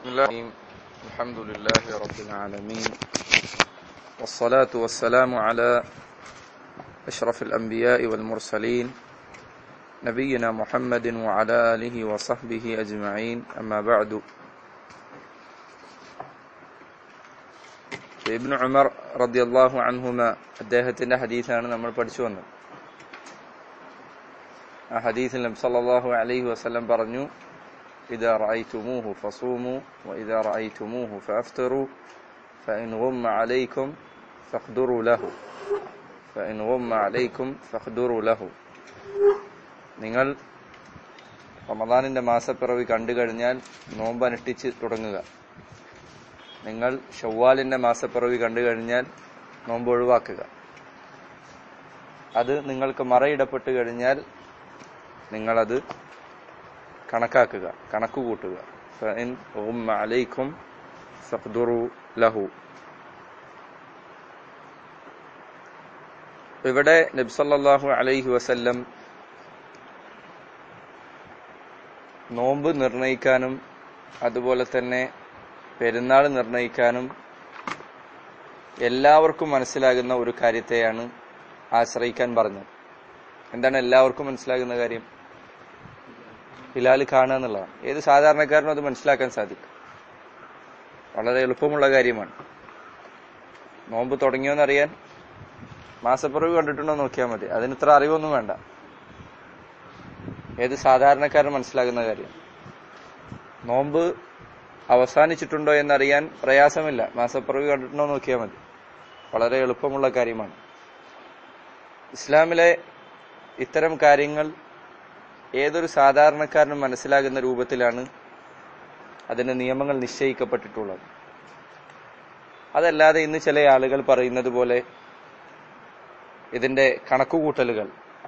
بسم الله الرحمن الرحيم. الحمد لله رب العالمين والصلاة والسلام على أشرف الأنبياء والمرسلين نبينا محمد وعلى آله وصحبه أجمعين أما بعد ഇബ്നു ഉമർ റളിയല്ലാഹു അൻഹുമ അദ്ദേഹത്തിന്റെ ഹദീസാണ് നമ്മൾ പഠിച്ചു വന്നത് ആ ഹദീസിൽ നബി സല്ലല്ലാഹു അലൈഹി വസല്ലം പറഞ്ഞു إذا رأيتموه فصوموا وإذا رأيتموه فأفطروا فإن غم عليكم فاقدروا له فإن غم عليكم فاقدروا له നിങ്ങൾ റമദാനിന്റെ മാസപ്പിറവി കണ്ടു കഴിഞ്ഞാൽ നോമ്പ് അനുഷ്ഠിച്ച് തുടങ്ങുക നിങ്ങൾ ഷവ്വാലിന്റെ മാസപ്പിറവി കണ്ടു കഴിഞ്ഞാൽ നോമ്പ് ഒഴിവാക്കുക അത് നിങ്ങൾക്ക് മറയിടപ്പെട്ട് കഴിഞ്ഞാൽ നിങ്ങളത് കണക്കാക്കുക കണക്ക് കൂട്ടുക ഫഇൻ ഗുമ്മ അലൈക്കും ഫഖ്ദുറു ലഹു ഇവിടെ നബ്സല്ലാഹു അലൈഹി വസല്ലം നോമ്പ് നിർണയിക്കാനും അതുപോലെ തന്നെ പെരുന്നാൾ നിർണയിക്കാനും എല്ലാവർക്കും മനസ്സിലാകുന്ന ഒരു കാര്യത്തെയാണ് ആശ്രയിക്കാൻ പറഞ്ഞത് എന്താണ് എല്ലാവർക്കും മനസ്സിലാകുന്ന കാര്യം ഹിലാൽ കാണുക എന്നുള്ളതാണ് ഏത് സാധാരണക്കാരനും അത് മനസ്സിലാക്കാൻ സാധിക്കും വളരെ എളുപ്പമുള്ള കാര്യമാണ് നോമ്പ് തുടങ്ങിയോന്നറിയാൻ മാസപ്പിറവ് കണ്ടിട്ടുണ്ടോ നോക്കിയാൽ മതി അതിന് ഇത്ര അറിവൊന്നും വേണ്ട ഏത് സാധാരണക്കാരൻ മനസ്സിലാകുന്ന കാര്യം നോമ്പ് അവസാനിച്ചിട്ടുണ്ടോ എന്നറിയാൻ പ്രയാസമില്ല മാസപ്പിറവി കണ്ടിട്ടുണ്ടോ നോക്കിയാൽ മതി വളരെ എളുപ്പമുള്ള കാര്യമാണ് ഇസ്ലാമിലെ ഇത്തരം കാര്യങ്ങൾ ഏതൊരു സാധാരണക്കാരനും മനസ്സിലാകുന്ന രൂപത്തിലാണ് അതിന്റെ നിയമങ്ങൾ നിശ്ചയിക്കപ്പെട്ടിട്ടുള്ളത് അതല്ലാതെ ഇന്ന് ചില ആളുകൾ പറയുന്നത് പോലെ ഇതിന്റെ കണക്കുകൂട്ടലുകൾ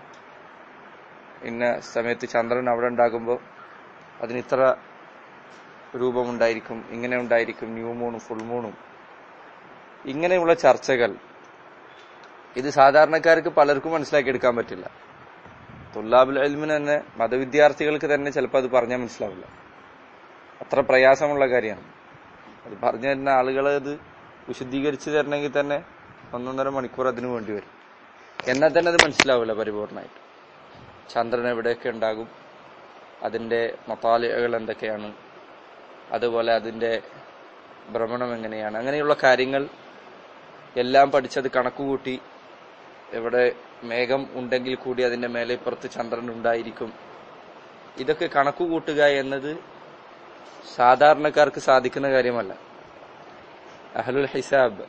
ഇന്ന സമയത്ത് ചന്ദ്രൻ അവിടെ ഉണ്ടാകുമ്പോൾ അതിന് ഇത്ര രൂപമുണ്ടായിരിക്കും ഇങ്ങനെ ഉണ്ടായിരിക്കും ന്യൂ മൂണും ഫുൾ മൂണും ഇങ്ങനെയുള്ള ചർച്ചകൾ ഇത് സാധാരണക്കാർക്ക് പലർക്കും മനസ്സിലാക്കിയെടുക്കാൻ പറ്റില്ല തുല്ലാബുൽ അൽമിന് തന്നെ മതവിദ്യാർത്ഥികൾക്ക് തന്നെ ചിലപ്പോൾ അത് പറഞ്ഞാൽ മനസ്സിലാവില്ല അത്ര പ്രയാസമുള്ള കാര്യമാണ് അത് പറഞ്ഞു തരുന്ന ആളുകൾ അത് വിശദീകരിച്ചു തരണമെങ്കിൽ തന്നെ ഒന്നൊന്നര മണിക്കൂർ അതിനു വേണ്ടി വരും എന്നാൽ തന്നെ അത് മനസ്സിലാവില്ല പരിപൂർണമായിട്ട് ചന്ദ്രൻ എവിടെയൊക്കെ ഉണ്ടാകും അതിന്റെ മത്താലികൾ എന്തൊക്കെയാണ് അതുപോലെ അതിന്റെ ഭ്രമണം എങ്ങനെയാണ് അങ്ങനെയുള്ള കാര്യങ്ങൾ എല്ലാം പഠിച്ചത് കണക്കുകൂട്ടി എവിടെ മേഘം ഉണ്ടെങ്കിൽ കൂടി അതിന്റെ മേലെ പുറത്ത് ചന്ദ്രൻ ഉണ്ടായിരിക്കും ഇതൊക്കെ കണക്കു കൂട്ടുക എന്നത് സാധാരണക്കാർക്ക് സാധിക്കുന്ന കാര്യമല്ല അഹലുൽ ഹിസാബ്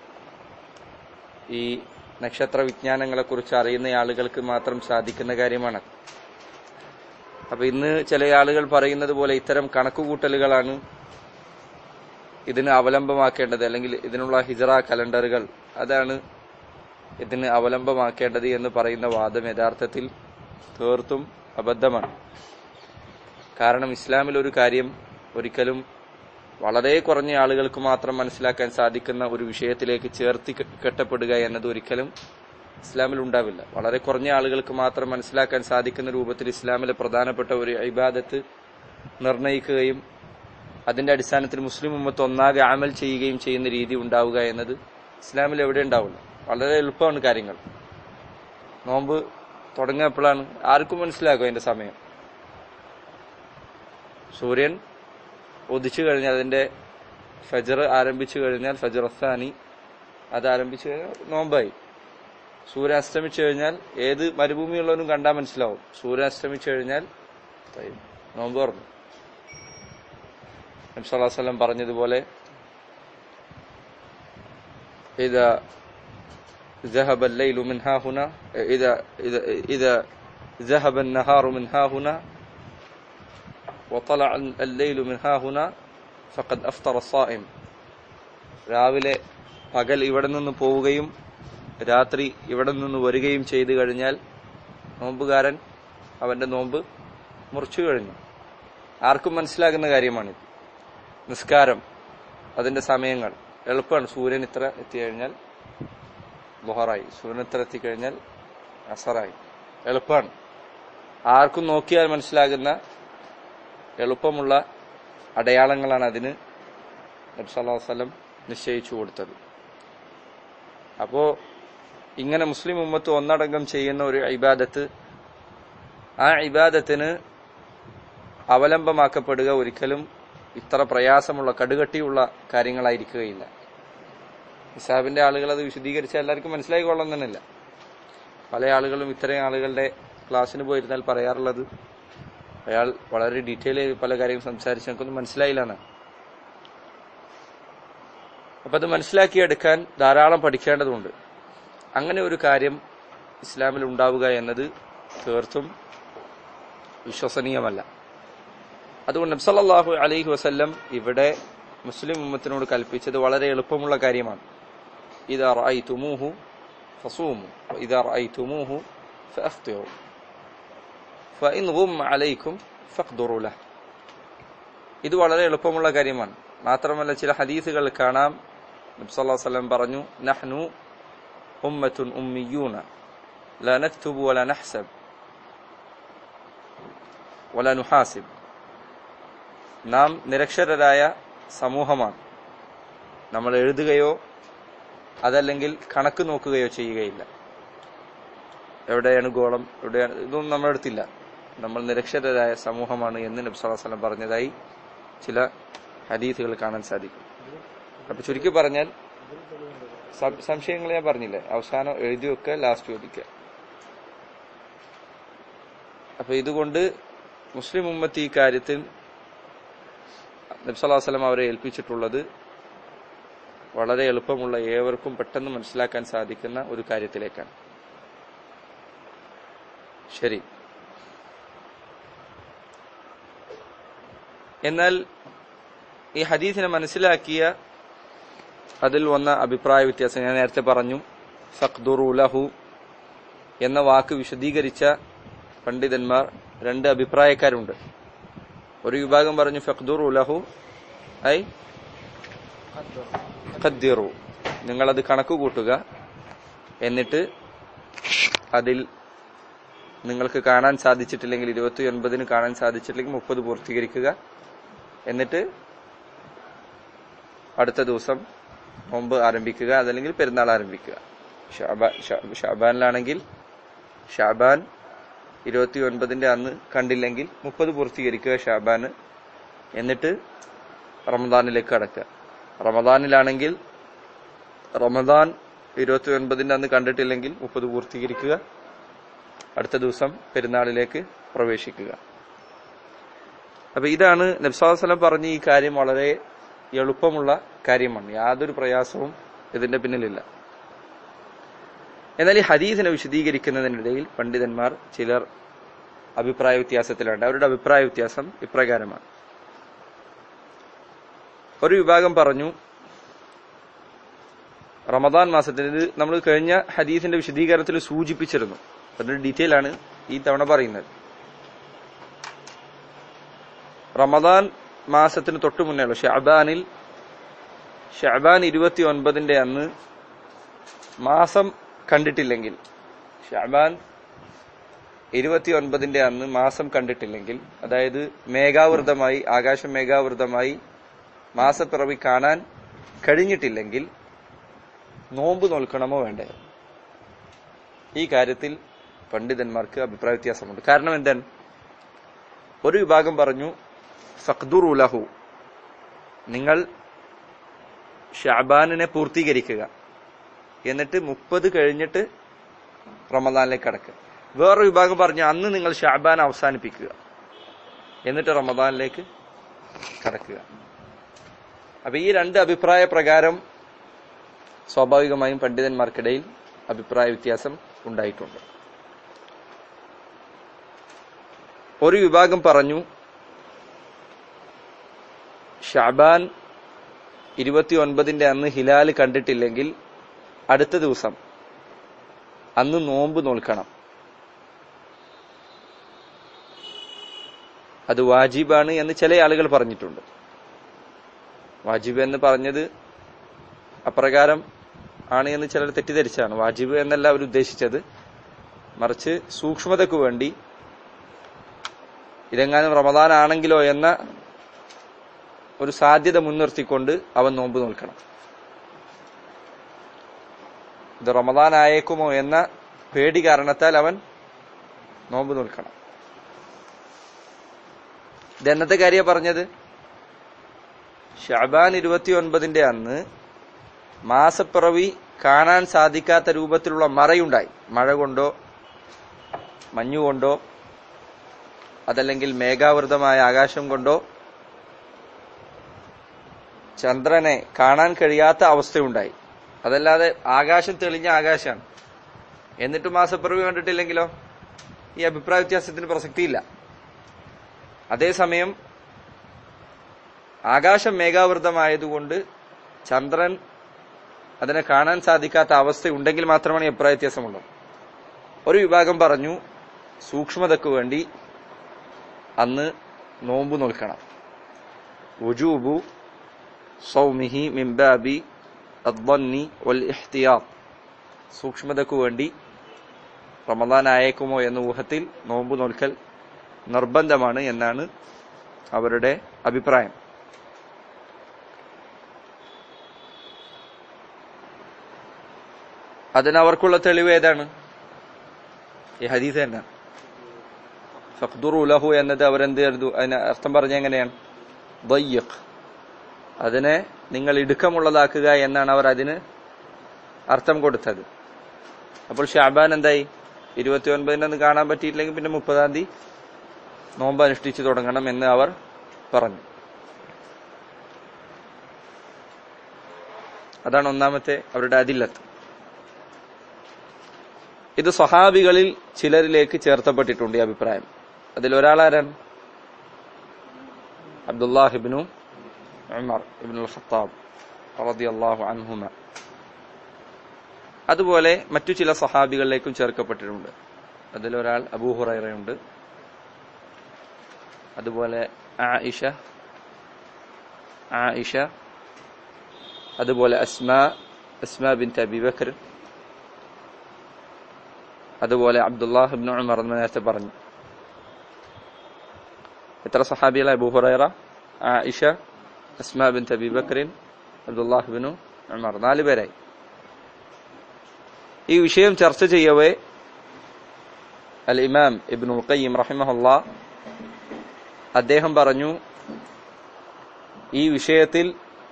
ഈ നക്ഷത്ര വിജ്ഞാനങ്ങളെ കുറിച്ച് അറിയുന്ന ആളുകൾക്ക് മാത്രം സാധിക്കുന്ന കാര്യമാണ് അപ്പൊ ഇന്ന് ചില ആളുകൾ പറയുന്നത് പോലെ ഇത്തരം കണക്കുകൂട്ടലുകളാണ് ഇതിന് അവലംബമാക്കേണ്ടത് അല്ലെങ്കിൽ ഇതിനുള്ള ഹിജറ കലണ്ടറുകൾ അതാണ് ഇതിന് അവലംബമാക്കേണ്ടത് എന്ന് പറയുന്ന വാദം യഥാർത്ഥത്തിൽ തീർത്തും അബദ്ധമാണ് കാരണം ഇസ്ലാമിൽ ഒരു കാര്യം ഒരിക്കലും വളരെ കുറഞ്ഞ ആളുകൾക്ക് മാത്രം മനസ്സിലാക്കാൻ സാധിക്കുന്ന ഒരു വിഷയത്തിലേക്ക് ചേർത്തി കെട്ടപ്പെടുക എന്നത് ഒരിക്കലും ഇസ്ലാമിൽ ഉണ്ടാവില്ല വളരെ കുറഞ്ഞ ആളുകൾക്ക് മാത്രം മനസ്സിലാക്കാൻ സാധിക്കുന്ന രൂപത്തിൽ ഇസ്ലാമിലെ പ്രധാനപ്പെട്ട ഒരു ഇബാദത്ത് നിർണയിക്കുകയും അതിന്റെ അടിസ്ഥാനത്തിൽ മുസ്ലിം ഉമ്മത്ത് ഒന്നാകെ അമൽ ചെയ്യുകയും ചെയ്യുന്ന രീതി ഉണ്ടാവുക എന്നത് ഇസ്ലാമിൽ എവിടെ ഉണ്ടാവില്ല വളരെ എളുപ്പമാണ് കാര്യങ്ങൾ നോമ്പ് തുടങ്ങിയപ്പോഴാണ് ആർക്കും മനസ്സിലാക്കും അതിന്റെ സമയം സൂര്യൻ ഉദിച്ചു കഴിഞ്ഞാൽ അതിന്റെ ഫജർ ആരംഭിച്ചു കഴിഞ്ഞാൽ ഫജർ അസ്ഥാനി അത് ആരംഭിച്ചു കഴിഞ്ഞാൽ നോമ്പായി സൂര്യൻ അസ്തമിച്ചു കഴിഞ്ഞാൽ ഏത് മരുഭൂമിയുള്ളവനും കണ്ടാൽ മനസ്സിലാവും സൂര്യൻ അസ്തമിച്ചു കഴിഞ്ഞാൽ നോമ്പ് തുറന്നു നബ്സല്ലാസ്ലം പറഞ്ഞതുപോലെ إذا ذهب الليل من ها هنا إذا إذا إذا ذهب النهار من ها هنا وطلع الليل من ها هنا فقد أفطر الصائم രാവിലെ പകൽ ഇവിടെ നിന്ന് പോവുകയും രാത്രി ഇവിടെ നിന്ന് വരികയും ചെയ്തു കഴിഞ്ഞാൽ നോമ്പുകാരൻ അവന്റെ നോമ്പ് മുറിച്ചു കഴിഞ്ഞു ആർക്കും മനസ്സിലാകുന്ന കാര്യമാണിത് നിസ്കാരം അതിന്റെ സമയങ്ങൾ എളുപ്പമാണ് സൂര്യൻ ഇത്ര എത്തിക്കഴിഞ്ഞാൽ ബൊഹറായി സൂര്യൻ ഇത്ര എത്തിക്കഴിഞ്ഞാൽ അസറായി എളുപ്പമാണ് ആർക്കും നോക്കിയാൽ മനസ്സിലാകുന്ന എളുപ്പമുള്ള അടയാളങ്ങളാണ് അതിന് നബി സല്ലല്ലാഹു അലൈഹി വസല്ലം നിശ്ചയിച്ചു കൊടുത്തത് അപ്പോ ഇങ്ങനെ മുസ്ലിം ഉമ്മത്ത് ഒന്നടങ്കം ചെയ്യുന്ന ഒരു ഇബാദത്ത് ആ ഇബാദത്തിന് അവലംബമാക്കപ്പെടുക ഒരിക്കലും ഇത്ര പ്രയാസമുള്ള കടുകട്ടിയുള്ള കാര്യങ്ങളായിരിക്കുകയില്ല ഹിസാബിന്റെ ആളുകൾ അത് വിശദീകരിച്ചാൽ എല്ലാവർക്കും മനസ്സിലായിക്കൊള്ളുന്നില്ല പല ആളുകളും ഇത്രയും ആളുകളുടെ ക്ലാസ്സിന് പോയിരുന്നാൽ പറയാറുള്ളത് അയാൾ വളരെ ഡീറ്റെയിൽ ചെയ്ത് പല കാര്യങ്ങളും സംസാരിച്ച് നമുക്കൊന്നും മനസ്സിലായില്ലാണ് അപ്പൊ അത് മനസ്സിലാക്കിയെടുക്കാൻ ധാരാളം പഠിക്കേണ്ടതുണ്ട് അങ്ങനെ ഒരു കാര്യം ഇസ്ലാമിൽ ഉണ്ടാവുക എന്നത് തീർത്തും വിശ്വസനീയമല്ല അതുകൊണ്ട് നബ്സല്ലാഹു അലൈഹി വസല്ലം ഇവിടെ മുസ്ലിം ഉമ്മത്തിനോട് കൽപ്പിച്ചത് വളരെ എളുപ്പമുള്ള കാര്യമാണ് ഇതാ റഅയ്തുമൂഹു ഫസൂമു ഇതാ റഅയ്തുമൂഹു ഫഅഫ്തിറു ഫഇൻ ഗും അലൈക്കും ഫഖ്ദുറു ലഹ് ഇത് വളരെ എളുപ്പമുള്ള കാര്യമാണ് മാത്രമല്ല ചില ഹദീസുകൾ കാണാം നബി സല്ലല്ലാഹു അലൈഹി വസല്ലം പറഞ്ഞു നഹ്നു ഉമ്മത്തുൻ ഉമ്മിയൂന لا نكتب ولا نحسب ولا نحاسب നാം നിരക്ഷരരായ സമൂഹമാണ് നമ്മൾ എഴുതുകയോ അതല്ലെങ്കിൽ കണക്ക് നോക്കുകയോ ചെയ്യുകയില്ല എവിടെയാണ് ഗോളം എവിടെയാണ് ഇതൊന്നും നമ്മുടെ അടുത്തില്ല നമ്മൾ നിരക്ഷരരായ സമൂഹമാണ് എന്ന് നബി സല്ലല്ലാഹു അലൈഹി വസല്ലം പറഞ്ഞതായി ചില ഹദീസുകൾ കാണാൻ സാധിക്കും അപ്പൊ ചുരുക്കി പറഞ്ഞാൽ സം- സംശയങ്ങൾ ഞാൻ പറഞ്ഞില്ലേ അവസാനം എഴുതി വെക്കുക ലാസ്റ്റ് ചോദിക്കുക അപ്പൊ ഇതുകൊണ്ട് മുസ്ലിം ഉമ്മത്ത് ഈ കാര്യത്തിൽ നബ്സല്ലാസ്ലം അവരെ ഏൽപ്പിച്ചിട്ടുള്ളത് വളരെ എളുപ്പമുള്ള ഏവർക്കും പെട്ടെന്ന് മനസ്സിലാക്കാൻ സാധിക്കുന്ന ഒരു കാര്യത്തിലേക്കാണ് ശരി എന്നാൽ ഈ ഹദീസിനെ മനസ്സിലാക്കിയ അതിൽ വന്ന അഭിപ്രായ വ്യത്യാസം ഞാൻ നേരത്തെ പറഞ്ഞു ഫഖ്ദുറു ലഹു എന്ന വാക്ക് വിശദീകരിച്ച പണ്ഡിതന്മാർ രണ്ട് അഭിപ്രായക്കാരുണ്ട് ഒരു വിഭാഗം പറഞ്ഞു ഫഖ്ദുറു ലഹു ഐ ഖദ്ദിറു നിങ്ങളത് കണക്ക് കൂട്ടുക എന്നിട്ട് അതിൽ നിങ്ങൾക്ക് കാണാൻ സാധിച്ചിട്ടില്ലെങ്കിൽ ഇരുപത്തി ഒൻപതിന് കാണാൻ സാധിച്ചിട്ടില്ലെങ്കിൽ മുപ്പത് പൂർത്തീകരിക്കുക എന്നിട്ട് അടുത്ത ദിവസം നോമ്പ് ആരംഭിക്കുക അതല്ലെങ്കിൽ പെരുന്നാൾ ആരംഭിക്കുക ഷാബാ- ഷാ- ഷാബാനിലാണെങ്കിൽ ഷാബാൻ ഇരുപത്തി ഒൻപതിന്റെ അന്ന് കണ്ടില്ലെങ്കിൽ മുപ്പത് പൂർത്തീകരിക്കുക ഷാബാന് എന്നിട്ട് റമദാനിലേക്ക് കടക്കുക റമദാനിലാണെങ്കിൽ റമദാൻ ഇരുപത്തി ഒൻപതിന്റെ അന്ന് കണ്ടിട്ടില്ലെങ്കിൽ മുപ്പത് പൂർത്തീകരിക്കുക അടുത്ത ദിവസം പെരുന്നാളിലേക്ക് പ്രവേശിക്കുക അപ്പൊ ഇതാണ് നബ്സാസ്ലം പറഞ്ഞ ഈ കാര്യം വളരെ എളുപ്പമുള്ള കാര്യമാണ് യാതൊരു പ്രയാസവും ഇതിന്റെ പിന്നിലില്ല എന്നാൽ ഈ ഹദീസിനെ വിശദീകരിക്കുന്നതിനിടയിൽ പണ്ഡിതന്മാർ ചിലർ അഭിപ്രായ വ്യത്യാസത്തിലുണ്ട് അവരുടെ അഭിപ്രായ വ്യത്യാസം ഇപ്രകാരമാണ് ഒരു വിഭാഗം പറഞ്ഞു റമദാൻ മാസത്തിൽ ഇത് നമ്മൾ കഴിഞ്ഞ ഹദീസിന്റെ വിശദീകരണത്തിൽ സൂചിപ്പിച്ചിരുന്നു അതിന്റെ ഡീറ്റെയിൽ ആണ് ഈ തവണ പറയുന്നത് റമദാൻ മാസത്തിന് തൊട്ടു മുന്നേയുള്ള ഷാബാനിൽ ഷാബാൻ ഇരുപത്തി ഒൻപതിന്റെ അന്ന് മാസം കണ്ടിട്ടില്ലെങ്കിൽ ഷാബാൻ ഇരുപത്തി ഒൻപതിന്റെ അന്ന് മാസം കണ്ടിട്ടില്ലെങ്കിൽ അതായത് മേഘാവൃതമായി ആകാശം മേഘാവൃതമായി മാസപ്പിറവി കാണാൻ കഴിഞ്ഞിട്ടില്ലെങ്കിൽ നോമ്പ് നോൽക്കണമോ വേണ്ടേ ഈ കാര്യത്തിൽ പണ്ഡിതന്മാർക്ക് അഭിപ്രായ വ്യത്യാസമുണ്ട് കാരണം എന്താണ് ഒരു വിഭാഗം പറഞ്ഞു ഫഖ്ദുറു ലഹു നിങ്ങൾ ഷാബാനിനെ പൂർത്തീകരിക്കുക എന്നിട്ട് മുപ്പത് കഴിഞ്ഞിട്ട് റമദാനിലേക്ക് കടക്കുക വേറൊരു വിഭാഗം പറഞ്ഞു അന്ന് നിങ്ങൾ ഷാബാൻ അവസാനിപ്പിക്കുക എന്നിട്ട് റമദാനിലേക്ക് കടക്കുക അപ്പൊ ഈ രണ്ട് അഭിപ്രായ പ്രകാരം സ്വാഭാവികമായും പണ്ഡിതന്മാർക്കിടയിൽ അഭിപ്രായ വ്യത്യാസം ഉണ്ടായിട്ടുണ്ട് ഒരു വിഭാഗം പറഞ്ഞു ഷാബാൻ ഇരുപത്തി ഒൻപതിന്റെ അന്ന് ഹിലാല് കണ്ടിട്ടില്ലെങ്കിൽ അടുത്ത ദിവസം അന്ന് നോമ്പ് നോൽക്കണം അത് വാജിബാണ് എന്ന് ചില ആളുകൾ പറഞ്ഞിട്ടുണ്ട് വാജിബ് എന്ന് പറഞ്ഞത് അപ്രകാരം ആണ് എന്ന് ചിലർ തെറ്റിദ്ധരിച്ചാണ് വാജിബ് എന്നല്ല അവർ ഉദ്ദേശിച്ചത് മറിച്ച് സൂക്ഷ്മതയ്ക്ക് വേണ്ടി ഇതെങ്ങാനും റമദാൻ ആണെങ്കിലോ എന്ന ഒരു സാധ്യത മുൻനിർത്തിക്കൊണ്ട് അവൻ നോമ്പ് നോൽക്കണം ഇത് റമദാൻ ആയേക്കുമോ എന്ന പേടി കാരണത്താൽ അവൻ നോമ്പ് നോൽക്കണം ഇത് എന്നത്തെ കാര്യ പറഞ്ഞത് ഷാബാൻ ഇരുപത്തി ഒൻപതിന്റെ അന്ന് മാസപ്പിറവി കാണാൻ സാധിക്കാത്ത രൂപത്തിലുള്ള മറയുണ്ടായി മഴ കൊണ്ടോ മഞ്ഞുകൊണ്ടോ അതല്ലെങ്കിൽ മേഘാവൃതമായ ആകാശം കൊണ്ടോ ചന്ദ്രനെ കാണാൻ കഴിയാത്ത അവസ്ഥയുണ്ടായി അതല്ലാതെ ആകാശം തെളിഞ്ഞ ആകാശമാണ് എന്നിട്ട് മാസപ്പിറവി കണ്ടിട്ടില്ലെങ്കിലോ ഈ അഭിപ്രായ വ്യത്യാസത്തിന് പ്രസക്തിയില്ല അതേസമയം ആകാശം മേഘാവൃതമായതുകൊണ്ട് ചന്ദ്രൻ അതിനെ കാണാൻ സാധിക്കാത്ത അവസ്ഥയുണ്ടെങ്കിൽ മാത്രമാണ് ഈ അഭിപ്രായ വ്യത്യാസമുള്ളത് ഒരു വിഭാഗം പറഞ്ഞു സൂക്ഷ്മതയ്ക്ക് വേണ്ടി അന്ന് നോമ്പ് നോൽക്കണം വുജൂബു സൗമിഹി മിംബാബി അദ്വന്നി വൽ ഇഹ്തിയാർ സൂക്ഷ്മതയ്ക്ക് വേണ്ടി റമദാൻ ആയേക്കുമോ എന്ന ഊഹത്തിൽ നോമ്പ് നോൽക്കൽ നിർബന്ധമാണ് എന്നാണ് അവരുടെ അഭിപ്രായം അതിനവർക്കുള്ള തെളിവ് ഏതാണ് ഈ ഹദീസ് തന്നെ ഫഖ്ദുറു ലഹു എന്നത് അവരെന്ത് കരുതു അതിന് അർത്ഥം പറഞ്ഞ എങ്ങനെയാണ് ദയ്യഖ് അതിനെ നിങ്ങൾ ഇടുക്കമുള്ളതാക്കുക എന്നാണ് അവർ അതിന് അർത്ഥം കൊടുത്തത് അപ്പോൾ ഷാബാൻ എന്തായി ഇരുപത്തി ഒൻപതിനൊന്ന് കാണാൻ പറ്റിയില്ലെങ്കിൽ പിന്നെ മുപ്പതാം തീയതി നോമ്പ് അനുഷ്ഠിച്ചു തുടങ്ങണം എന്ന് അവർ പറഞ്ഞു അതാണ് ഒന്നാമത്തെ അവരുടെ അതില്ലത്ത് ഇത് സ്വഹാബികളിൽ ചിലരിലേക്ക് ചേർത്തപ്പെട്ടിട്ടുണ്ട് ഈ അഭിപ്രായം അതിൽ ഒരാളാരാണ് അബ്ദുല്ലാഹിബിനു ഉമർ ഇബ്നുൽ ഖത്താബ് റളിയല്ലാഹു അൻഹുമ അതുപോലെ മറ്റു ചില സഹാബികളിലേക്കും ചേർക്കപ്പെട്ടിട്ടുണ്ട് അതിലൊരാൾ അബൂ ഹുറൈറയുണ്ട് അതുപോലെ ആയിഷ ആയിഷ അതുപോലെ Asma Asma bin Abi Bakr അതുപോലെ അബ്ദുല്ലാഹ് ഇബ്നു ഉമർ എന്ന് നേരത്തെ പറഞ്ഞു എത്ര സഹാബികളെ Abu Hurairah Aisha Asma bin Abi ബക്കറിൻ അബ്ദുല്ലാഹ് ബിനു ഉമർ നാല് പേരായി ഈ വിഷയം ചർച്ച ചെയ്യവേ അൽ ഇമാം ഇബ്നുൽ ഖയ്യിം റഹിമഹുല്ലാ അദ്ദേഹം പറഞ്ഞു ഈ വിഷയത്തിൽ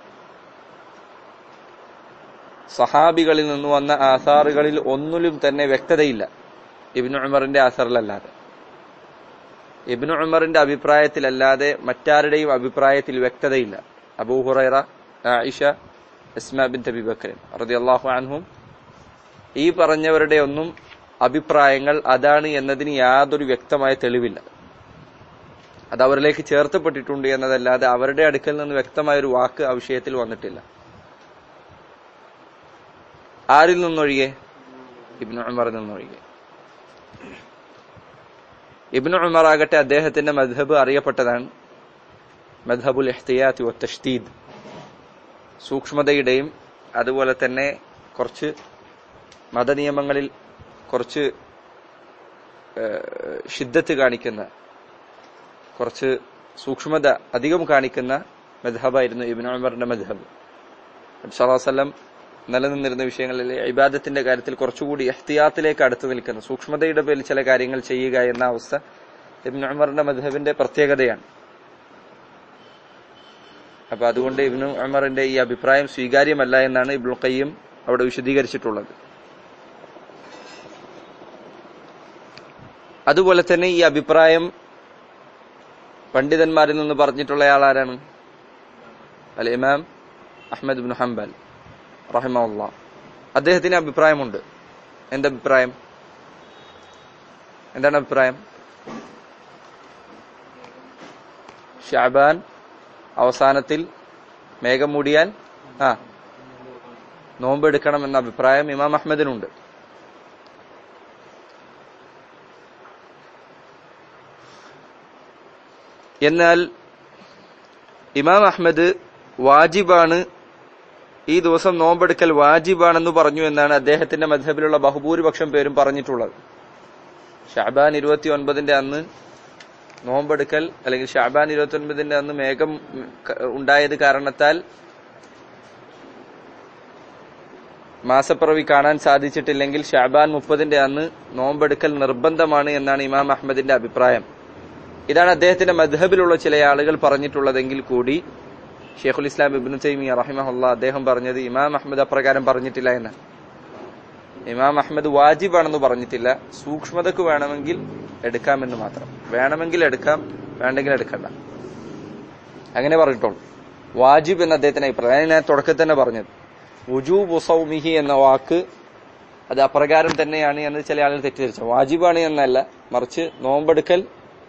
സഹാബികളിൽ നിന്ന് വന്ന ആസാറുകളിൽ ഒന്നിലും തന്നെ വ്യക്തതയില്ല ഇബ്നു ഉമറിന്റെ ആസാറിലല്ലാതെ ഇബ്നു ഉമറിന്റെ അഭിപ്രായത്തിലല്ലാതെ മറ്റാരുടെയും അഭിപ്രായത്തിൽ വ്യക്തതയില്ല Abu Hurairah Aisha Asma bin തബി ബക്കരൻ റളിയല്ലാഹു അൻഹും ഈ പറഞ്ഞവരുടെ ഒന്നും അഭിപ്രായങ്ങൾ അതാണ് എന്നതിന് യാതൊരു വ്യക്തമായ തെളിവില്ല അത് അവരിലേക്ക് ചേർത്തപ്പെട്ടിട്ടുണ്ട് എന്നതല്ലാതെ അവരുടെ അടുക്കൽ നിന്ന് വ്യക്തമായ ഒരു വാക്ക് ആ വിഷയത്തിൽ വന്നിട്ടില്ല ആരിൽ നിന്നൊഴികെ ഇബ്നു ഉമറിൽ നിന്നൊഴികെ ഇബ്നു ഉമർ ആകട്ടെ അദ്ദേഹത്തിന്റെ മദ്ഹബ് അറിയപ്പെട്ടതാണ് മദ്ഹബുൽ ഇഹ്തിയാത്തി വ തഷ്തീദ് സൂക്ഷ്മതയുടെയും അതുപോലെ തന്നെ കുറച്ച് മതനിയമങ്ങളിൽ കുറച്ച് ഷിദ്ദത്ത് കാണിക്കുന്ന കുറച്ച് സൂക്ഷ്മത അധികം കാണിക്കുന്ന മദ്ഹബായിരുന്നു ഇബ്നു ഉമറിന്റെ മദ്ഹബ് സല്ലാസ്ലം നിലനിന്നിരുന്ന വിഷയങ്ങളിൽ ഇബാദത്തിന്റെ കാര്യത്തിൽ കുറച്ചുകൂടി എഹ്തിയാത്തിലേക്ക് അടുത്ത് നിൽക്കുന്ന സൂക്ഷ്മതയുടെ പേരിൽ ചില കാര്യങ്ങൾ ചെയ്യുക എന്ന അവസ്ഥ ഇബ്നു ഉമറിന്റെ മദ്ഹബിന്റെ പ്രത്യേകതയാണ് അപ്പൊ അതുകൊണ്ട് ഇബ്നു ഉമറിന്റെ ഈ അഭിപ്രായം സ്വീകാര്യമല്ല എന്നാണ് ഇബ്നു ഖയ്യം അവിടെ വിശദീകരിച്ചിട്ടുള്ളത് അതുപോലെ തന്നെ ഈ അഭിപ്രായം പണ്ഡിതന്മാരിൽ നിന്ന് പറഞ്ഞിട്ടുള്ള ആളാരാണ് അൽ ഇമാം അഹമ്മദ് ബിൻ ഹംബൽ റഹിമുള്ള അദ്ദേഹത്തിന് അഭിപ്രായമുണ്ട് എന്തഭിപ്രായം എന്താണ് അഭിപ്രായം ഷാബാൻ അവസാനത്തിൽ മേഘം മൂടിയാൽ ആ നോമ്പെടുക്കണം എന്ന അഭിപ്രായം ഇമാം അഹമ്മദിനുണ്ട് എന്നാൽ ഇമാം അഹമ്മദ് വാജിബാണ് ഈ ദിവസം നോമ്പെടുക്കൽ വാജിബാണെന്ന് പറഞ്ഞു എന്നാണ് അദ്ദേഹത്തിന്റെ മധബിലുള്ള ബഹുഭൂരിപക്ഷം പേരും പറഞ്ഞിട്ടുള്ളത് ഷാബാൻ ഇരുപത്തി ഒൻപതിന്റെ അന്ന് നോമ്പെടുക്കൽ അല്ലെങ്കിൽ ഷാബാൻ ഇരുപത്തി ഒൻപതിന്റെ അന്ന് മേഘം ക- ഉണ്ടായത് കാരണത്താൽ മാസപ്പിറവി കാണാൻ സാധിച്ചിട്ടില്ലെങ്കിൽ ഷാബാൻ മുപ്പതിന്റെ അന്ന് നോമ്പെടുക്കൽ നിർബന്ധമാണ് എന്നാണ് ഇമാം അഹമ്മദിന്റെ അഭിപ്രായം ഇതാണ് അദ്ദേഹത്തിന്റെ മദ്ഹബിലുള്ള ചില ആളുകൾ പറഞ്ഞിട്ടുള്ളതെങ്കിൽ കൂടി ഷെയ്ഖുൽ ഇസ്ലാം ഇബ്നു തൈമിയ റഹിമഹുല്ല അദ്ദേഹം പറഞ്ഞത് ഇമാം അഹമ്മദ് അപ്രകാരം പറഞ്ഞിട്ടില്ല എന്ന് ഇമാം അഹമ്മദ് വാജിബാണെന്ന് പറഞ്ഞിട്ടില്ല സൂക്ഷ്മതക്ക് വേണമെങ്കിൽ എടുക്കാമെന്ന് മാത്രം വേണമെങ്കിൽ എടുക്കാം വേണ്ടെങ്കിൽ എടുക്കണ്ട അങ്ങനെ പറഞ്ഞിട്ടുള്ളൂ വാജിബ് എന്ന അദ്ദേഹത്തിന്റെ അഭിപ്രായം ഞാൻ തുടക്കത്തിൽ തന്നെ പറഞ്ഞത് ഉജൂബ് സൗമിഹി എന്ന വാക്ക് അത് അപ്രകാരം തന്നെയാണ് എന്ന് ചില ആളുകൾ തെറ്റിദ്ധരിച്ചു വാജിബാണ് എന്നല്ല മറിച്ച് നോമ്പെടുക്കൽ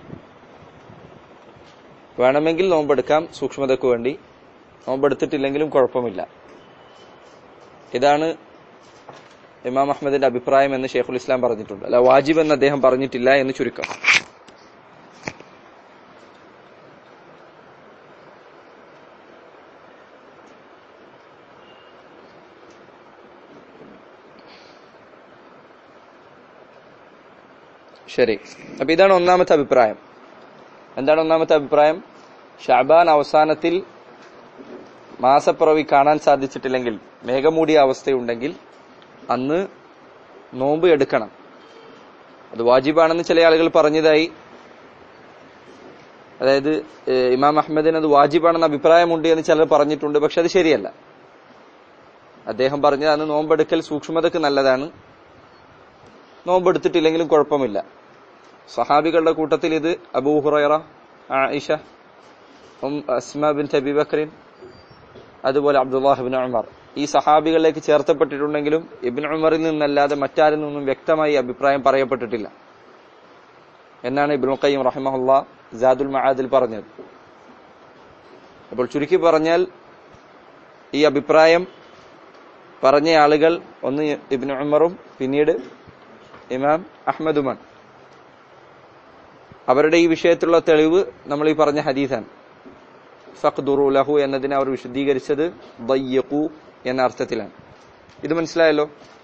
വേണമെങ്കിൽ നോമ്പെടുക്കാം സൂക്ഷ്മതയ്ക്ക് വേണ്ടി നോമ്പെടുത്തിട്ടില്ലെങ്കിലും കുഴപ്പമില്ല ഇതാണ് ഇമാം അഹമ്മദിന്റെ അഭിപ്രായം എന്ന് ഷെയ്ഖുൽ ഇസ്ലാം പറഞ്ഞിട്ടുണ്ട് അല്ല വാജിബ് എന്ന് അദ്ദേഹം പറഞ്ഞിട്ടില്ല എന്ന് ചുരുക്കം ശരി അപ്പൊ ഇതാണ് ഒന്നാമത്തെ അഭിപ്രായം എന്താണ് ഒന്നാമത്തെ അഭിപ്രായം ഷാബാൻ അവസാനത്തിൽ മാസപ്പിറവി കാണാൻ സാധിച്ചിട്ടില്ലെങ്കിൽ മേഘമൂടിയ അവസ്ഥയുണ്ടെങ്കിൽ അന്ന് നോമ്പ് എടുക്കണം അത് വാജിബാണെന്ന് ചില ആളുകൾ പറഞ്ഞതായി അതായത് ഏഹ്, ഇമാം അഹമ്മദിന് അത് വാജിബാണെന്ന് അഭിപ്രായമുണ്ട് എന്ന് ചിലർ പറഞ്ഞിട്ടുണ്ട് പക്ഷെ അത് ശരിയല്ല അദ്ദേഹം പറഞ്ഞത് അന്ന് നോമ്പെടുക്കൽ സൂക്ഷ്മതക്ക് നല്ലതാണ് നോമ്പെടുത്തിട്ടില്ലെങ്കിലും കുഴപ്പമില്ല സഹാബികളുടെ കൂട്ടത്തിൽ ഇത് അബൂ ഹുറൈറ ആയിഷ ഉം അസ്മ ബിൻ അബി ബക്രിൻ അതുപോലെ അബ്ദുല്ലാഹ് ബിൻ ഉമർ ഈ സഹാബികളിലേക്ക് ചേർത്തപ്പെട്ടിട്ടുണ്ടെങ്കിലും ഇബിൻ ഉമറിൽ നിന്നല്ലാതെ മറ്റാരിൽ നിന്നും വ്യക്തമായി അഭിപ്രായം പറയപ്പെട്ടിട്ടില്ല എന്നാണ് ഇബ്നു ഖയ്യിം റഹിമഹുല്ല ജാദുൽ മആദിൽ പറഞ്ഞത് അപ്പോൾ ചുരുക്കി പറഞ്ഞാൽ ഈ അഭിപ്രായം പറഞ്ഞ ആളുകൾ ഒന്ന് ഇബ്നു ഉമറും പിന്നീട് ഇമാം അഹമ്മദുമാണ് അവരുടെ ഈ വിഷയത്തിലുള്ള തെളിവ് നമ്മൾ ഈ പറഞ്ഞ ഹദീസാണ് ഫഖ്ദുറു ലഹു എന്നതിനെ അവർ വിശദീകരിച്ചത് ദയ്യഖു എന്ന അർത്ഥത്തിലാണ് ഇത് മനസ്സിലായല്ലോ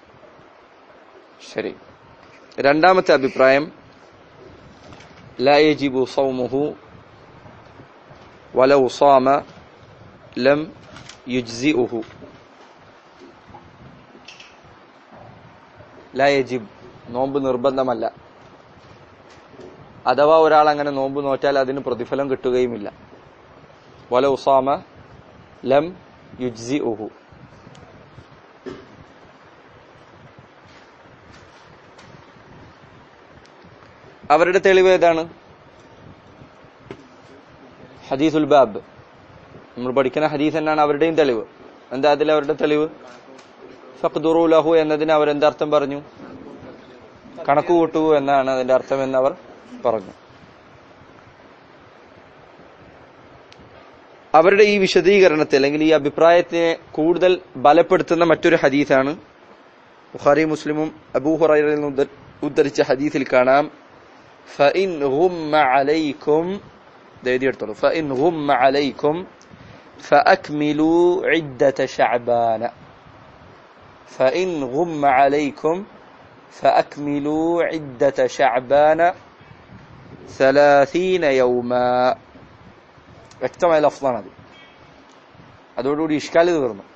ശരി രണ്ടാമത്തെ അഭിപ്രായം لا يجب صومه ولو صام لم يجزئه لا يجب നോമ്പ് നിർബന്ധമല്ല അഥവാ ഒരാൾ അങ്ങനെ നോമ്പ് നോറ്റാൽ അതിന് പ്രതിഫലം കിട്ടുകയുമില്ല വല ഉസാമ ലം യുജ്സി ഉഹു അവരുടെ തെളിവ് ഏതാണ് ഹദീസുൽ ബാബ് നമ്മൾ പഠിക്കുന്ന ഹദീസ് എന്നാണ് അവരുടെയും തെളിവ് എന്താ അതിൽ അവരുടെ തെളിവ് ഫഖ്ദുറു ലഹു എന്നതിന് അവർ എന്തർത്ഥം പറഞ്ഞു കണക്ക് കൂട്ടൂ എന്നാണ് അതിന്റെ അർത്ഥം എന്ന് അവർ പറഞ്ഞു അവരുടെ ഈ വിശദീകരണത്തെ അല്ലെങ്കിൽ ഈ അഭിപ്രായത്തെ കൂടുതൽ ബലപ്പെടുത്തുന്ന മറ്റൊരു ഹദീസാണ് ബുഖാരി മുസ്ലിമും അബൂ ഹുറൈറയിൽ നിന്ന് ഉദ്ധ- ഉദ്ധരിച്ച ഹദീസിൽ കാണാം فإن غم عليكم ده يدي يرتلو فإن غم عليكم فأكملوا عدة شعبان فإن غم عليكم فأكملوا عدة شعبان ثلاثين يوما വ്യക്തമായ ലഫ്ലാണ് അത് അതോടുകൂടി ഇഷ്കാല് തീർന്നു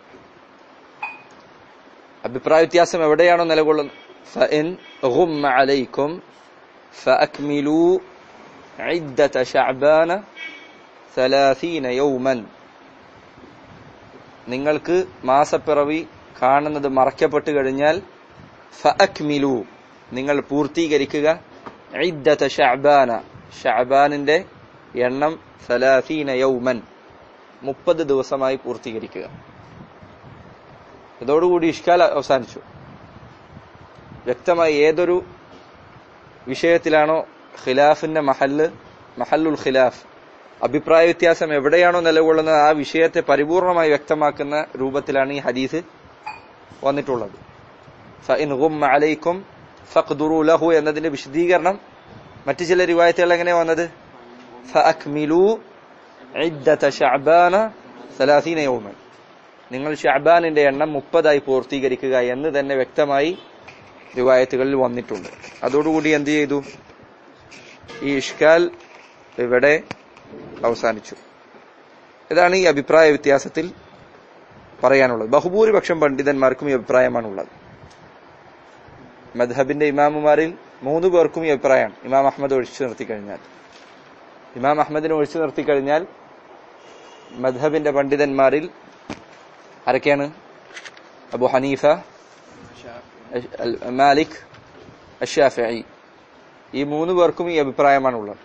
അഭിപ്രായ വ്യത്യാസം എവിടെയാണോ നിലകൊള്ളുന്നത് فإن غم عليكم فأكملوا عدة شعبان ثلاثين يوما നിങ്ങൾക്ക് മാസപ്പിറവി കാണുന്നത് മറയ്ക്കപ്പെട്ട് കഴിഞ്ഞാൽ ഫഅക്മിലു നിങ്ങൾ പൂർത്തീകരിക്കുക ഇദ്ദത ഷഅബാന ഷഅബാനിന്റെ എണ്ണം സലാസീന യൗമൻ മുപ്പത് ദിവസമായി പൂർത്തീകരിക്കുക ഇതോടുകൂടി ഇഷ്കാൽ അവസാനിച്ചു വ്യക്തമായി ഏതൊരു വിഷയത്തിലാണോ ഖിലാഫിന്റെ മഹല്ല് മഹല്ലുൽ ഖിലാഫ് അഭിപ്രായ വ്യത്യാസം എവിടെയാണോ നിലകൊള്ളുന്നത് ആ വിഷയത്തെ പരിപൂർണമായി വ്യക്തമാക്കുന്ന രൂപത്തിലാണ് ഈ ഹദീസ് വന്നിട്ടുള്ളത് ഫഇൻ ഗുമ്മ അലൈക്കും ഫഖ്ദുറു ലഹു എന്നതിന്റെ വിശദീകരണം മറ്റു ചില റിവായത്തുകൾ എങ്ങനെ വന്നത് ഫഅക്മിലു ഇദ്ദത ശഅബാന 30 യൗമൻ നിങ്ങൾ ഷഅബാനിന്റെ എണ്ണം മുപ്പതായി പൂർത്തീകരിക്കുക എന്ന് തന്നെ വ്യക്തമായി റിവായത്തുകളിൽ വന്നിട്ടുണ്ട് അതോടുകൂടി എന്ത് ചെയ്തു ഈ ഇഷ്കാൽ ഇവിടെ അവസാനിച്ചു ഇതാണ് ഈ അഭിപ്രായ വ്യത്യാസത്തിൽ പറയാനുള്ളത് ബഹുഭൂരിപക്ഷം പണ്ഡിതന്മാർക്കും ഈ അഭിപ്രായമാണുള്ളത് മദ്ഹബിന്റെ ഇമാമുമാരിൽ മൂന്ന് പേർക്കും ഈ അഭിപ്രായമാണ് ഇമാം അഹമ്മദ് ഒഴിച്ചു നിർത്തി കഴിഞ്ഞാൽ ഇമാം അഹമ്മദിനെ ഒഴിച്ചു നിർത്തി കഴിഞ്ഞാൽ മദ്ഹബിന്റെ പണ്ഡിതന്മാരിൽ ആരൊക്കെയാണ് അബു ഹനീഫ അൽ- മാലിക് അഷാഫി ഈ മൂന്ന് പേർക്കും ഈ അഭിപ്രായമാണുള്ളത്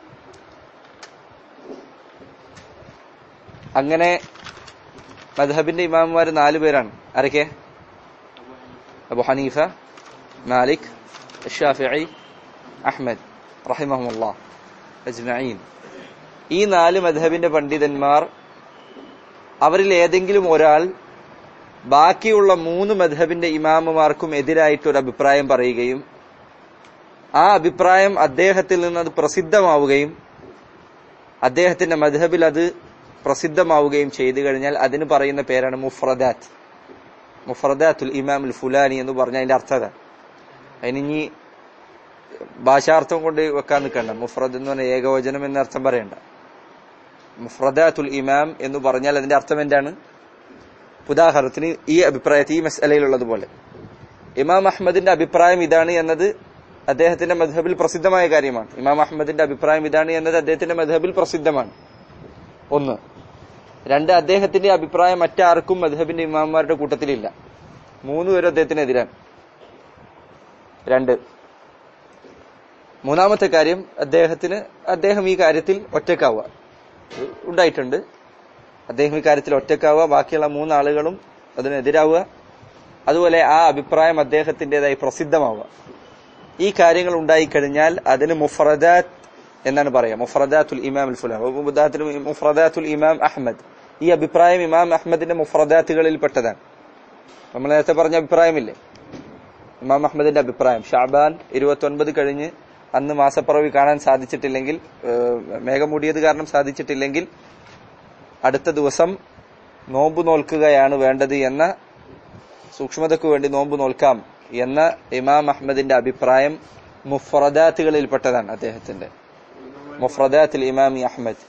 അങ്ങനെ മദ്ഹബിന്റെ ഇമാമുമാർ നാല് പേരാണ് ആരൊക്കെ Abu Hanifa Malik Shafi'i Ahmad റഹിമഹുല്ലാ അജ്മഈൻ ഈ നാല് മദ്ഹബിന്റെ പണ്ഡിതന്മാർ അവരിൽ ഏതെങ്കിലും ഒരാൾ ബാക്കിയുള്ള മൂന്ന് മദ്ഹബിന്റെ ഇമാമുമാർക്കും എതിരായിട്ട് ഒരു അഭിപ്രായം പറയുകയും ആ അഭിപ്രായം അദ്ദേഹത്തിൽ നിന്ന് അത് പ്രസിദ്ധമാവുകയും അദ്ദേഹത്തിന്റെ മദ്ഹബിൽ അത് പ്രസിദ്ധമാവുകയും ചെയ്തു കഴിഞ്ഞാൽ അതിന് പറയുന്ന പേരാണ് മുഫ്രദാത്ത് മുഫ്രദാത്തുൽ ഇമാം ഉൽ ഫുലാനി എന്ന് പറഞ്ഞ അതിന്റെ അർത്ഥത അതിനിഞ്ഞി ഭാഷാർത്ഥം കൊണ്ട് വെക്കാൻ നിൽക്കണ്ട മുഫ്രദ് എന്ന് പറഞ്ഞാൽ ഏകവചനം എന്ന അർത്ഥം പറയണ്ട മുഫ്രദാത്തുൽ ഇമാം എന്ന് പറഞ്ഞാൽ അതിന്റെ അർത്ഥം എന്താണ് ഉദാഹരണത്തിന് ഈ അഭിപ്രായത്തിൽ ഈ മസലയിലുള്ളതുപോലെ ഇമാം അഹമ്മദിന്റെ അഭിപ്രായം ഇതാണ് എന്നത് അദ്ദേഹത്തിന്റെ മധബിൽ പ്രസിദ്ധമായ കാര്യമാണ് ഇമാം അഹമ്മദിന്റെ അഭിപ്രായം ഇതാണ് എന്നത് അദ്ദേഹത്തിന്റെ മധബിൽ പ്രസിദ്ധമാണ് ഒന്ന് രണ്ട് അദ്ദേഹത്തിന്റെ അഭിപ്രായം മറ്റാർക്കും മധബിന്റെ ഇമാമാരുടെ കൂട്ടത്തിലില്ല മൂന്ന് പേരും അദ്ദേഹത്തിനെതിരാണ് രണ്ട് മൂന്നാമത്തെ കാര്യം അദ്ദേഹത്തിന് അദ്ദേഹം ഈ കാര്യത്തിൽ ഒറ്റക്കാവുക ഉണ്ടായിട്ടുണ്ട് അദ്ദേഹം ഈ കാര്യത്തിൽ ഒറ്റക്കാവുക ബാക്കിയുള്ള മൂന്നാളുകളും അതിനെതിരാവുക അതുപോലെ ആ അഭിപ്രായം അദ്ദേഹത്തിൻ്റെതായി പ്രസിദ്ധമാവുക ഈ കാര്യങ്ങൾ ഉണ്ടായിക്കഴിഞ്ഞാൽ അതിന് മുഫറദാത്ത് എന്നാണ് പറയാം മുഫറദാത്തുൽ ഇമാം അൽ ഫുലാം ഉദാഹരണത്തിന് മുഫറദാത്തുൽ ഇമാം അഹമ്മദ് ഈ അഭിപ്രായം ഇമാം അഹമ്മദിന്റെ മുഫറദാത്തുകളിൽ പെട്ടതാണ് നമ്മൾ നേരത്തെ പറഞ്ഞ അഭിപ്രായമില്ലേ ഇമാം അഹമ്മദിന്റെ അഭിപ്രായം ഷാബാൻ ഇരുപത്തി ഒൻപത് കഴിഞ്ഞ് അന്ന് മാസപ്പിറവി കാണാൻ സാധിച്ചിട്ടില്ലെങ്കിൽ ഏഹ്, മേഘം മൂടിയത് കാരണം സാധിച്ചിട്ടില്ലെങ്കിൽ അടുത്ത ദിവസം നോമ്പ് നോൽക്കുകയാണ് വേണ്ടത് എന്ന സൂക്ഷ്മതയ്ക്ക് വേണ്ടി നോമ്പ് നോൽക്കാം എന്ന ഇമാം അഹമ്മദിന്റെ അഭിപ്രായം മുഫ്രദാത്തുകളിൽപ്പെട്ടതാണ് അദ്ദേഹത്തിന്റെ മുഫ്രദാത്തിൽ ഇമാമി അഹമ്മദ്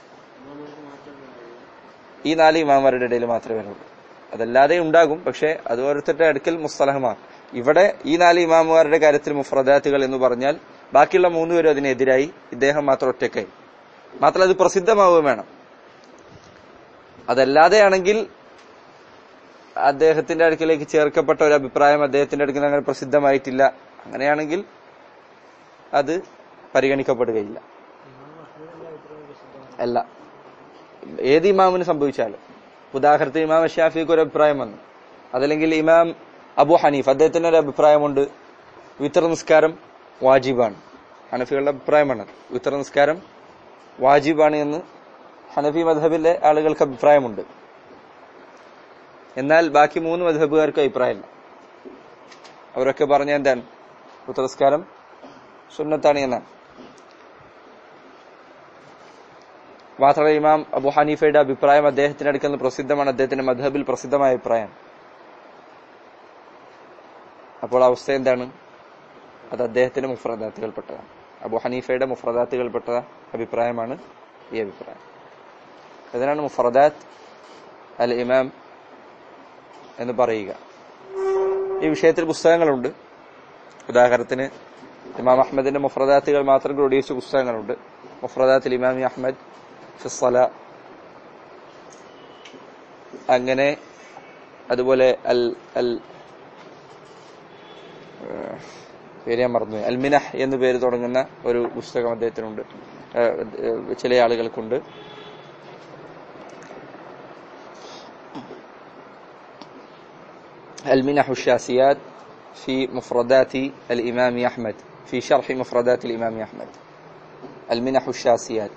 ഈ നാല് ഇമാമാരുടെ ഇടയിൽ മാത്രമേ വരുള്ളൂ അതല്ലാതെ ഉണ്ടാകും പക്ഷെ അത് ഓരോരുത്തരുടെ അടുക്കൽ മുസ്തലഹമാണ് ഇവിടെ ഈ നാല് ഇമാമുമാരുടെ കാര്യത്തിൽ മുഫ്രദാത്തുകൾ എന്ന് പറഞ്ഞാൽ ബാക്കിയുള്ള മൂന്നുപേരും അതിനെതിരായി ഇദ്ദേഹം മാത്രം ഒറ്റക്കായി മാത്രമല്ല അത് പ്രസിദ്ധമാവുകയും വേണം അതല്ലാതെയാണെങ്കിൽ അദ്ദേഹത്തിന്റെ അടുക്കിലേക്ക് ചേർക്കപ്പെട്ട ഒരു അഭിപ്രായം അദ്ദേഹത്തിന്റെ അടുക്കൽ അങ്ങനെ പ്രസിദ്ധമായിട്ടില്ല അങ്ങനെയാണെങ്കിൽ അത് പരിഗണിക്കപ്പെടുകയില്ല അല്ല ഏത് ഇമാമിന് സംഭവിച്ചാലും ഉദാഹരണത്തിന് ഇമാം ഷാഫിക്ക് ഒരു അഭിപ്രായം വന്നു അതല്ലെങ്കിൽ ഇമാം അബു ഹനീഫ് അദ്ദേഹത്തിന് ഒരു അഭിപ്രായമുണ്ട് വിത്ര നിസ്കാരം വാജിബാണ് ഹനഫികളുടെ അഭിപ്രായമാണ് വിത്ര നിസ്കാരം വാജിബാണ് എന്ന് ഹനഫി മധബിലെ ആളുകൾക്ക് അഭിപ്രായമുണ്ട് എന്നാൽ ബാക്കി മൂന്ന് മധബുകാർക്ക് അഭിപ്രായമില്ല അവരൊക്കെ പറഞ്ഞ എന്താണ് ഉത്തരസ്കാരം സുന്നത്താണ് എന്നാണ് മാത്രമല്ല ഇമാം അബു ഹനീഫയുടെ അഭിപ്രായം അദ്ദേഹത്തിന്റെ അടുക്കൽ നിന്ന് പ്രസിദ്ധമാണ് അദ്ദേഹത്തിന്റെ മധബിൽ പ്രസിദ്ധമായ അഭിപ്രായം അപ്പോൾ അവസ്ഥ എന്താണ് അത് അദ്ദേഹത്തിന്റെ മുഫ്രദാത്തുകൾപ്പെട്ടതാണ് അബു ഹനീഫയുടെ മുഫ്രദാത്തുകൾപ്പെട്ട അഭിപ്രായമാണ് ഈ അഭിപ്രായം അതിനാണ് മുഫ്രദാത്ത് അൽ ഇമാം എന്ന് പറയുക ഈ വിഷയത്തിൽ പുസ്തകങ്ങളുണ്ട് ഉദാഹരണത്തിന് ഇമാം അഹമ്മദിന്റെ മുഫ്രദാത്തുകൾ മാത്രം ക്രോഡീകരിച്ച പുസ്തകങ്ങളുണ്ട് മുഫ്രദാത്തിൽ ഇമാമി അഹമ്മദ് ഫിസ്സല അങ്ങനെ അതുപോലെ അൽ അൽ ഏഹ്, പേര് ഞാൻ മറന്നു അൽ മിനഹ് എന്ന് പേര് തുടങ്ങുന്ന ഒരു പുസ്തകം അദ്ദേഹത്തിനുണ്ട് ഏഹ്, ഏഹ്, ചില ആളുകൾക്കുണ്ട് المنح الشاسيات في مفردات الإمام أحمد في شرح مفردات الإمام أحمد المنح الشاسيات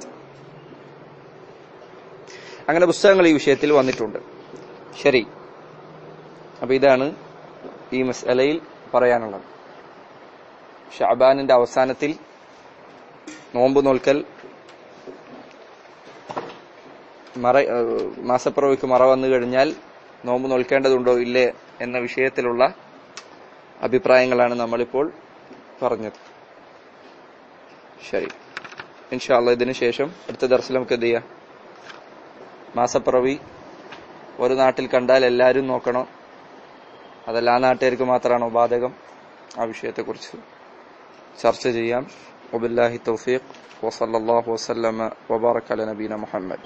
അങ്ങനെ പുസ്തകങ്ങൾ ഈ വിഷയത്തിൽ വന്നിട്ടുണ്ട് ശരി അപ്പൊ ഇതാണ് ഈ മസലയിൽ പറയാനുള്ളത് ഷാബാനിന്റെ അവസാനത്തിൽ നോമ്പ് നോൽക്കൽ മറ ഏഹ് മാസപ്പിറവിക്ക് മറ വന്നു കഴിഞ്ഞാൽ നോമ്പ് നോൽക്കേണ്ടതുണ്ടോ ഇല്ലേ എന്ന വിഷയത്തിലുള്ള അഭിപ്രായങ്ങളാണ് നമ്മളിപ്പോൾ പറഞ്ഞത് ശരി ഇൻഷാല്ല ഇതിന് ശേഷം അടുത്ത ദർശനം നമുക്ക് എന്ത് ചെയ്യാം മാസപ്പിറവി ഒരു നാട്ടിൽ കണ്ടാൽ എല്ലാവരും നോക്കണം അതല്ല ആ നാട്ടുകാർക്ക് മാത്രമാണോ ബാധകം ആ വിഷയത്തെക്കുറിച്ച് ചർച്ച ചെയ്യാം വബില്ലാഹി തൗഫീഖ് വസല്ലല്ലാഹു വസല്ലമ വബാറക അല നബീന മുഹമ്മദ്